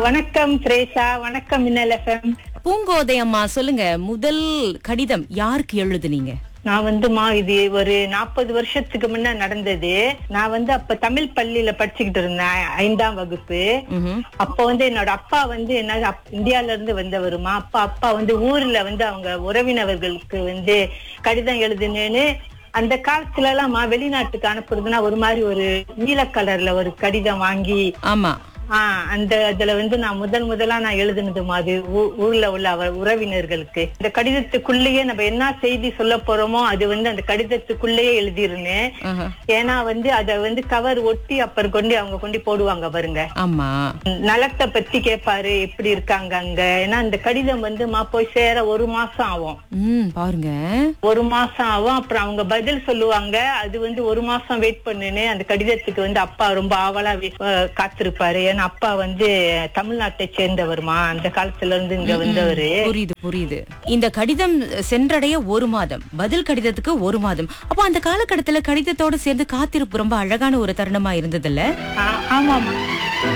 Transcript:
வணக்கம் பிரேஷா வணக்கம் மின்னல் எஃப்எம் பூங்கோதை அம்மா சொல்லுங்க முதல் கடிதம் யாருக்கு எழுதுனீங்க நான் வந்துமா இது ஒரு நாற்பது வருஷத்துக்கு முன்ன நடந்தது நான் வந்து அப்ப தமிழ் பள்ளியில படிச்சுக்கிட்டு இருந்தேன் ஐந்தாம் வகுப்பு ம்ஹும். அப்ப வந்து என்னோட அப்பா வந்து என்ன அப்- இந்தியால இருந்து வந்தவருமா அப்பா அப்பா வந்து ஊர்ல வந்து அவங்க உறவினர்களுக்கு வந்து கடிதம் எழுதுனேன்னு அந்த காலத்துல எல்லாம் வெளிநாட்டுக்கு அனுப்புறதுன்னா ஒரு மாதிரி ஒரு நீல கலர்ல ஒரு கடிதம் வாங்கி ஆமா ஆஹ் அந்த அதுல வந்து நான் முதல் முதலா நான் எழுதுனதுமா அது ஊ- ஊர்ல உள்ள அவர் உறவினர்களுக்கு இந்த கடிதத்துக்குள்ளேயே நம்ம என்ன செய்தி சொல்ல போறோமோ அது வந்து அந்த கடிதத்துக்குள்ளேயே எழுதிருந்தேன் ஆஹா. ஏன்னா வந்து அத வந்து கவர் ஒட்டி அப்புறம் கொண்டு அவங்க கொண்டு போடுவாங்க பாருங்க ஆமா நலத்தை பத்தி கேட்பாரு எப்படி இருக்காங்க அங்க ஏன்னா அந்த கடிதம் வந்து மா போய் சேர ஒரு மாசம் ஆகும் ம் பாருங்க ஒரு மாசம் ஆகும் அப்புறம் அவங்க பதில் சொல்லுவாங்க அது வந்து ஒரு மாசம் வெயிட் பண்ணுன்னு அந்த கடிதத்துக்கு வந்து அப்பா ரொம்ப ஆவலா வே- அஹ் காத்திருப்பாரு ஏன்னா அப்பா வந்து தமிழ்நாட்டை சேர்ந்தவருமா அந்த காலத்துல இருந்து இங்க வந்தவரு புரியுது புரியுது இந்த கடிதம் சென்றடைய ஒரு மாதம் பதில் கடிதத்துக்கு ஒரு மாதம் அப்ப அந்த காலகட்டத்துல கடிதத்தோட சேர்ந்து காத்திருப்பு ரொம்ப அழகான ஒரு தருணமா இருந்ததுல்ல ஆ- ஆமாமா